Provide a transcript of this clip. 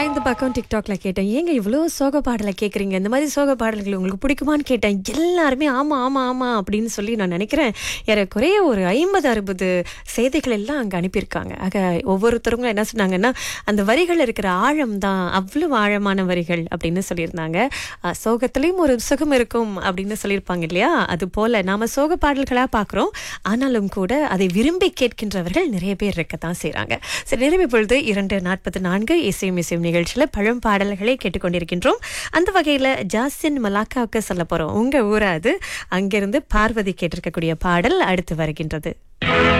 நான் இந்த பக்கம் டிக்டாக்ல கேட்டேன் ஏங்க இவ்வளோ சோக பாடலை கேட்குறீங்க இந்த மாதிரி சோக பாடல்கள் உங்களுக்கு பிடிக்குமான்னு கேட்டேன் எல்லாருமே ஆமா ஆமா ஆமா அப்படின்னு சொல்லி நான் நினைக்கிறேன் ஏறக்குறைய ஒரு ஐம்பது அறுபது செய்திகள் எல்லாம் அங்கே அனுப்பியிருக்காங்க ஆக ஒவ்வொருத்தருங்க என்ன சொன்னாங்கன்னா அந்த வரிகள் இருக்கிற ஆழம் தான் அவ்வளவு ஆழமான வரிகள் அப்படின்னு சொல்லியிருந்தாங்க அஹ், சோகத்திலையும் ஒரு சுகம் இருக்கும் அப்படின்னு சொல்லியிருப்பாங்க இல்லையா அது போல நாம சோக பாடல்களா பார்க்குறோம் ஆனாலும் கூட அதை விரும்பி கேட்கின்றவர்கள் நிறைய பேர் இருக்கத்தான் செய்றாங்க சரி நிறைவு பொழுது இரண்டு நாற்பத்தி நான்கு இசையும் இசையும் நிகழ்ச்சியில பழம் பாடல்களை கேட்டுக்கொண்டிருக்கின்றோம் அந்த வகையில ஜாஸ்தின் மலாக்காவுக்கு சொல்ல போறோம் உங்க ஊரா அது அங்கிருந்து பார்வதி கேட்டிருக்கக்கூடிய பாடல் அடுத்து வருகின்றது